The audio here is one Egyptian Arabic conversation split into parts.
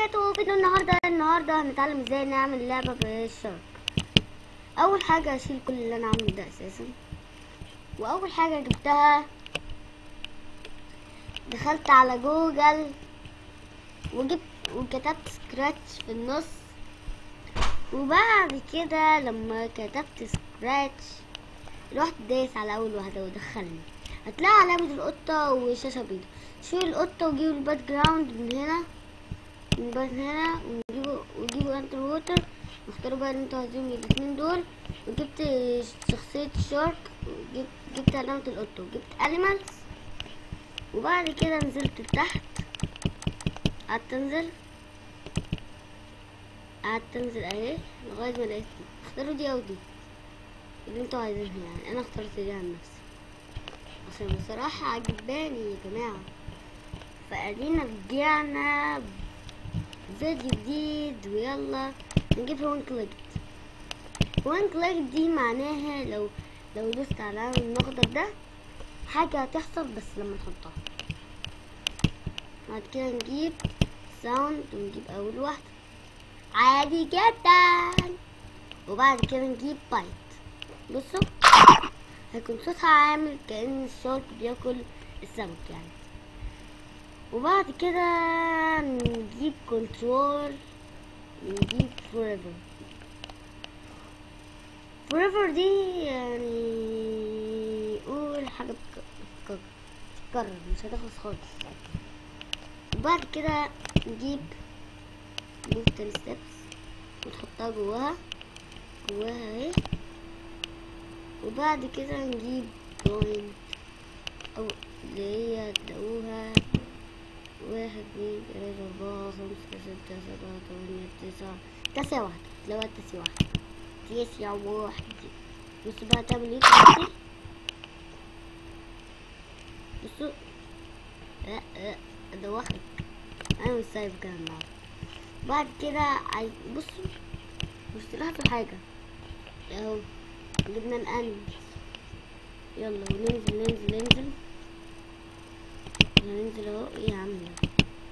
وبركاته فيديو النهارده النهارده هنتعلم ازاي نعمل لعبه بالشارك اول حاجه اشيل كل اللي انا عامله ده اساسا واول حاجه جبتها دخلت على جوجل وجبت وكتبت سكراتش في النص وبعد كده لما كتبت سكراتش رحت دايس على اول واحده ودخلني هتلاقي علامة القطة وشاشة بيضاء شيل القطة وجيبوا الباك جراوند من هنا من بس هنا ونجيبوا وجيبوا انتر ووتر واختاروا بقى اللي انتوا عايزينهم الاتنين دول وجبت شخصية الشارك وجبت جبت علامة القطة وجبت انيمالز وبعد كده نزلت لتحت قعدت انزل قعدت انزل اهي لغاية ما لقيت دي اختاروا دي او دي اللي انتوا عايزينها يعني انا اخترت دي عن نفسي عشان بصراحة عجباني يا جماعة فادينا رجعنا فيديو جديد ويلا نجيب وان كليكت وان كليكت دي معناها لو لو دوست على العلم الاخضر ده حاجة هتحصل بس لما نحطها بعد كده نجيب ساوند ونجيب اول واحدة عادي جدا وبعد كده نجيب بايت بصوا هيكون صوتها عامل كأن الشارك بياكل السمك يعني وبعد كده نجيب كنترول نجيب فوريفر فوريفر دي يعني قول حاجة بتك- بتك- بتتكرر مش هتخلص خالص وبعد كده نجيب نجيب تاني ستيبس وتحطها جواها جواها اهي وبعد كده نجيب بوينت او اللي هي تلاقوها واحد اتنين تلاتة أربعة خمسة ستة سبعة تمانية تسعة تسعة واحدة تلاقوها تسعة واحدة تسعة واحد بصوا بقى تعمل ايه دلوقتي بصوا لا لا ادوخك انا مش سايب كده النهارده بعد كده عايز بصوا مش تلاحظوا حاجة اهو جبنا الأنمي يلا وننزل ننزل ننزل هننزل اهو ايه يا عم ده؟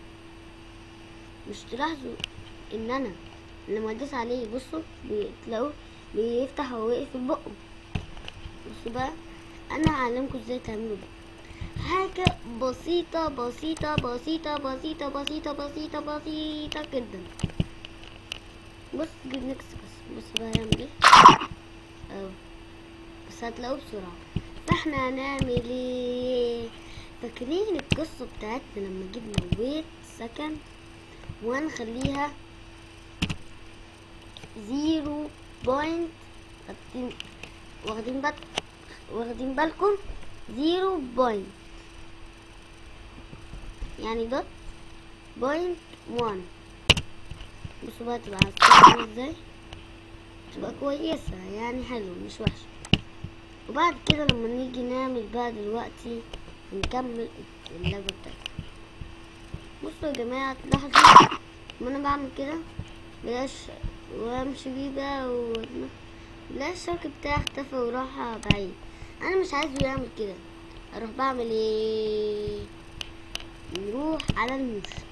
مش تلاحظوا ان انا لما ادوس عليه بصوا بتلاقوه بيفتح ويقفل بقه بصوا بقى انا هعلمكم ازاي تعملوا ده حاجة بسيطة بسيطة بسيطة بسيطة بسيطة بسيطة بسيطة جدا بص جيب نكس بس بص بقى هيعمل ايه اهو بس هتلاقوه بسرعة فاحنا هنعمل ايه فاكرين القصة بتاعتنا لما جبنا ويت سكند وهنخليها زيرو بوينت واخدين واخدين بال واخدين بالكم زيرو بوينت يعني دوت بوينت وان بصوا بقى تبقى عاملة ازاي تبقى كويسة يعني حلو مش وحشة وبعد كده لما نيجي نعمل بقى دلوقتي نكمل اللعبة بتاعتنا بصوا يا جماعة تلاحظوا لما انا بعمل كده بلاش وامشي بيه بقى و بلاش الشرك بتاعي اختفى وراح بعيد انا مش عايزه يعمل كده اروح بعمل ايه نروح على الموشن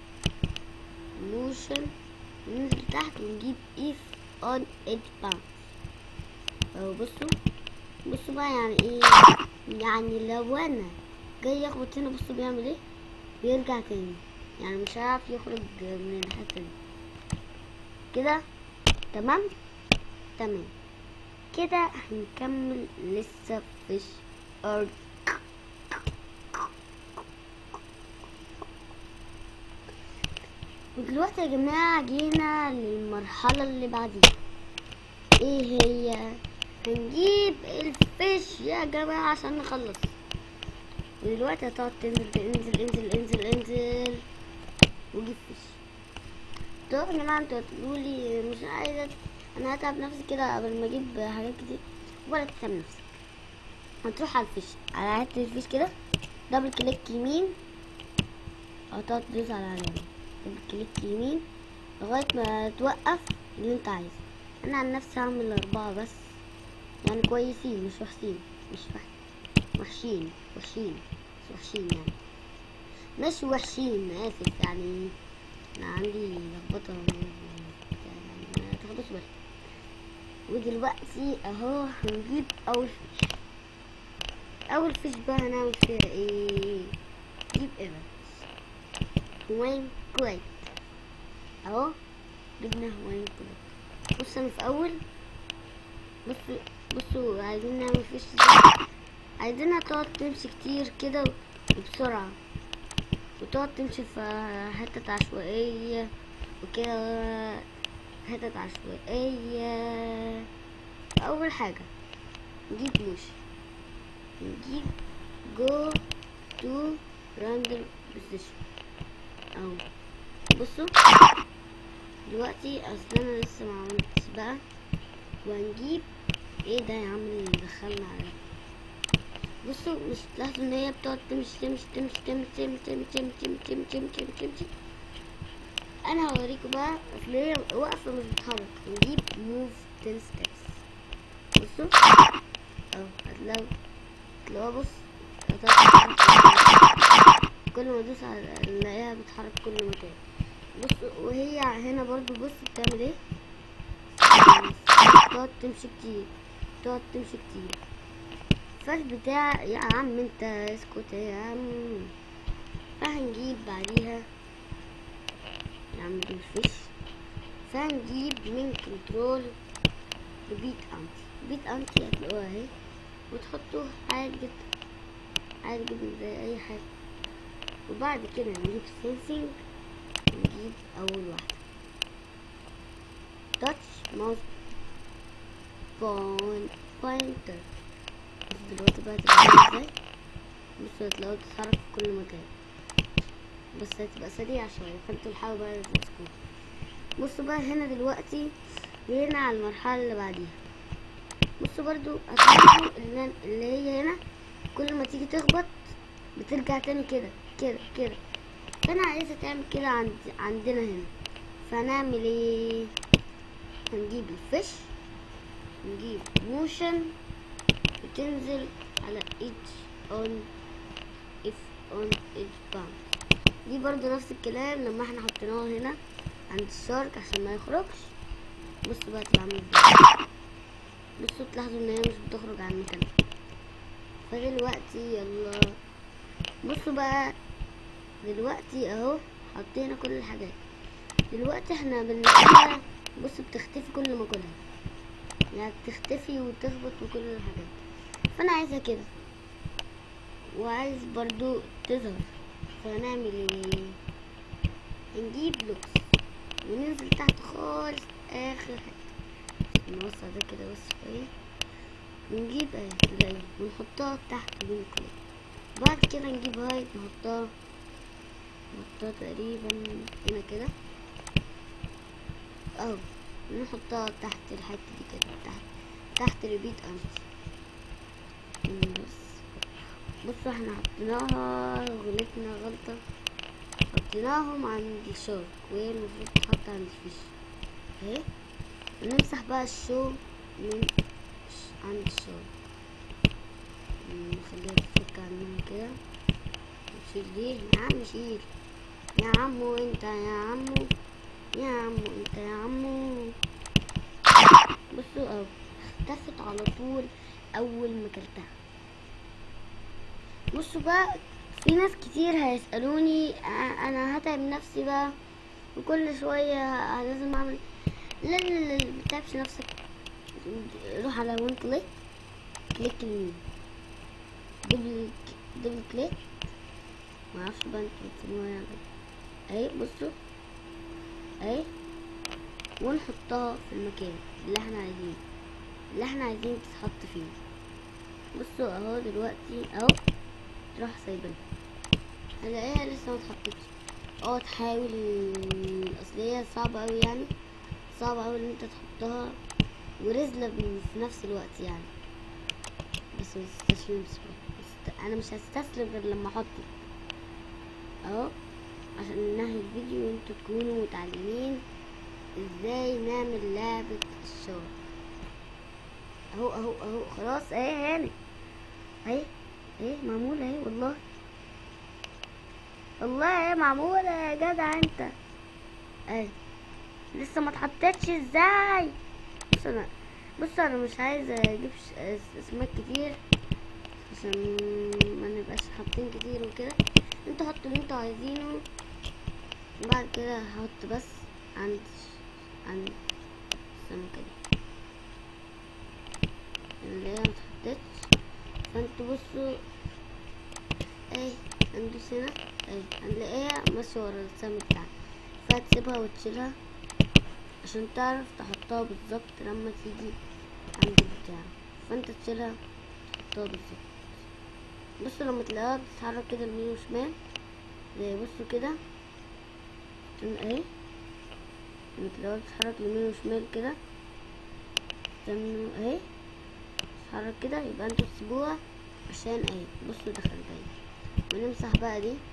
موشن ننزل تحت ونجيب اف اون edge bounce اهو بصوا بصوا بقى يعني ايه يعني لو انا جاي يخبط هنا بصوا بيعمل ايه بيرجع تاني يعني مش هيعرف يخرج من الحته دي كده تمام تمام كده هنكمل لسه فيش ارض ودلوقتي يا جماعة جينا للمرحلة اللي بعديها ايه هي هنجيب الفيش يا جماعة عشان نخلص ودلوقتي هتقعد تنزل انزل انزل انزل انزل وجيب فيش طب يا جماعة انتوا هتقولوا لي مش عايزة انا هتعب نفسي كده قبل ما اجيب حاجات كتير ولا تتعب نفسك هتروح على الفيش على حتة الفيش كده دبل كليك يمين هتقعد تدوس على علامة دبل كليك يمين لغاية ما توقف اللي انت عايزه انا عن نفسي هعمل اربعة بس يعني كويسين مش وحشين مش وح... وحشين وحشين مش وحشين يعني مش وحشين اسف يعني انا عندي ودلوقتي اهو هنجيب اول فيش اول فيش بقى هنعمل فيها ايه نجيب ايفنتس هواين كويت اهو جبنا هواين كويت بص انا في اول بصوا بصوا عايزين نعمل فيش ازاي عايزينها تقعد تمشي كتير كده وبسرعة وتقعد تمشي في حتت عشوائية وكده حتت عشوائية أول حاجة نجيب موشي نجيب جو تو راندوم بوزيشن أهو بصوا دلوقتي أصل أنا لسه ما عملتش بقى وهنجيب ايه ده يا عم اللي دخلنا على بصوا مش تلاحظوا ان هي بتقعد تمشي تمشي تمشي تمشي تمشي تمشي تمشي تمشي تمشي تمشي تمشي تمشي انا هوريكم بقى اصل هي واقفه مش بتتحرك نجيب موف 10 ستيبس بصوا اهو هتلاقوا هتلاقوها بص هتقعد تتحرك. كل ما ادوس على نلاقيها بتتحرك كل مكان بصوا وهي هنا برضو بص بتعمل ايه تقعد تمشي كتير تقعد تمشي كتير فالبتاع يا عم انت اسكت يا عم فهنجيب بعديها يا عم دي مفيش فهنجيب من كنترول بيت انتي بيت انتي هتلاقوها اهي وتحطوه عادي جدا عادي جدا زي اي حاجة وبعد كده نجيب سينسينج نجيب اول واحدة تاتش ماوس بوين بوينتر بس دلوقتي بقى تبقى ازاي بصوا هتلاقوها بتتحرك في كل مكان بس هتبقى سريعة شوية فانتوا الحاولوا بقى تمسكوها بصوا بقى هنا دلوقتي جينا على المرحلة اللي بعديها بصوا برضو هتلاحظوا اللي اللي هي هنا كل ما تيجي تخبط بترجع تاني كده كده كده فانا عايزة تعمل كده عند عندنا هنا فهنعمل ايه هنجيب الفيش نجيب موشن وتنزل على each on if on each bounce دي برضو نفس الكلام لما احنا حطيناها هنا عند الشارك عشان ما يخرجش بصوا بقى تبقى عامله ازاي بصوا تلاحظوا ان هي مش بتخرج عن مكانها فدلوقتي يلا بصوا بقى دلوقتي اهو حطينا كل الحاجات دلوقتي احنا بنلاقيها بص بتختفي كل ما كلها يعني بتختفي وتخبط وكل الحاجات فانا عايزها كده وعايز برضو تظهر فهنعمل ايه نجيب لوكس وننزل تحت خالص اخر حته نوسع ده كده بس شويه ونجيب ايه زي ونحطها تحت بين كل بعد كده نجيب هايت نحطها نحطها تقريبا هنا كده اهو نحطها تحت الحتة دي كده تحت تحت ريبيت امس بس بصوا احنا حطيناها غلطنا غلطة حطيناهم عند الشارك وهي المفروض تتحط عند الفيش اهي نمسح بقى الشو من ش- عند الشارك نخليها تفك عننا كده نشيل دي يا عم شيل يا عمو انت يا عمو يا عمو انت يا عمو بصوا اهو اختفت على طول اول ما كلتها بصوا بقى في ناس كتير هيسألوني ا- انا هتعب نفسي بقى وكل شوية لازم اعمل لا لا لا لا متعبش نفسك روح على وان كليك كليك اليمين دبل دبل كليك معرفش بقى انتوا بتسموها يعني اهي بصوا اهي ونحطها في المكان اللي احنا عايزينه اللي احنا عايزين تتحط فيه بصوا اهو دلوقتي اهو تروح سايبينها هلاقيها لسه ما اتحطتش اه تحاول اصل هي صعبة اوي يعني صعبة اوي ان انت تحطها ورزلة بن- في نفس الوقت يعني بس ما تستسلمش بس انا مش هستسلم غير لما احطه اهو عشان ننهي الفيديو وانتوا تكونوا متعلمين ازاي نعمل لعبة الشارك اهو اهو اهو خلاص اهي هاني اهي اهي معمولة اهي والله والله اهي معمولة يا جدع انت اهي لسه ما اتحطتش ازاي بص انا بص انا مش عايزه اجيب ش- اس- اسماك كتير عشان ما نبقاش حاطين كتير وكده انتوا حطوا اللي انتوا عايزينه وبعد كده هحط بس عند عند السمكة دي اللي هي متحطتش فانتوا بصوا اهي هندوس هنا اهي هنلاقيها ماشية ورا السهم بتاعها فهتسيبها وتشيلها عشان تعرف تحطها بالظبط لما تيجي عند البتاع فانت تشيلها تحطها بالظبط بصوا لما تلاقيها بتتحرك كده يمين وشمال زي بصوا كده استنى اهي لما تلاقيها بتتحرك يمين وشمال كده استنوا اهي تتحرك كده يبقى انتوا تسيبوها عشان اهي بصوا دخلت اهي ونمسح بقى دي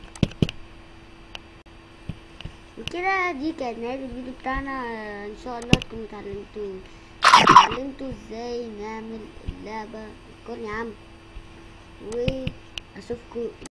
وكده دي كانت نهاية الفيديو بتاعنا آه، ان شاء الله تكونوا اتعلمتوا اتعلمتوا ازاي نعمل اللعبة الكون يا عم واشوفكم